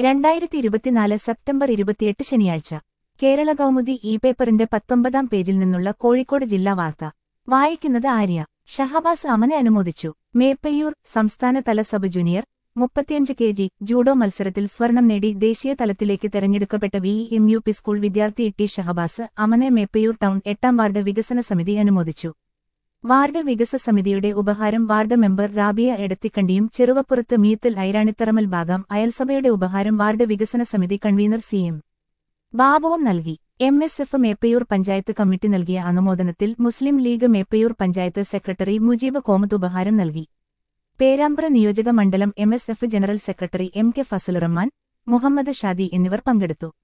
രണ്ടായിരത്തി ഇരുപത്തിനാല് സെപ്റ്റംബർ ഇരുപത്തിയെട്ട് ശനിയാഴ്ച കേരള കൗമുദി ഇ പേപ്പറിന്റെ പത്തൊമ്പതാം പേജിൽ നിന്നുള്ള കോഴിക്കോട് ജില്ലാ വാർത്ത വായിക്കുന്നത് ആര്യ ഷഹബാസ് അമനെ അനുമോദിച്ചു മേപ്പയ്യൂർ സംസ്ഥാനതല സബ് ജൂനിയർ മുപ്പത്തിയഞ്ച് കെ ജി ജൂഡോ മത്സരത്തിൽ സ്വർണം നേടി ദേശീയ തലത്തിലേക്ക് തെരഞ്ഞെടുക്കപ്പെട്ട V M U P school വിദ്യാർത്ഥി ടി ഷഹബാസ് അമനെ മേപ്പയ്യൂർ ടൗൺ എട്ടാം വാർഡ് വികസന സമിതി അനുമോദിച്ചു വാർഡ് വികസ സമിതിയുടെ ഉപഹാരം വാർഡ് മെമ്പർ റാബിയ എടത്തിക്കണ്ടിയും ചെറുവപ്പുറത്ത് മീത്തിൽ ഐരാണിത്തറമൽ ഭാഗം അയൽസഭയുടെ ഉപഹാരം വാർഡ് വികസന സമിതി കൺവീനർ സി എം ബാബുവും നൽകി M S F Meppayur panchayat committee നൽകിയ അനുമോദനത്തിൽ മുസ്ലിം ലീഗ് മേപ്പയൂർ പഞ്ചായത്ത് സെക്രട്ടറി മുജീബ് കോമത്ത് ഉപഹാരം നൽകി പേരാമ്പ്ര നിയോജക മണ്ഡലം M S F general secretary M K Fasalurahman Muhammad Shadi എന്നിവർ പങ്കെടുത്തു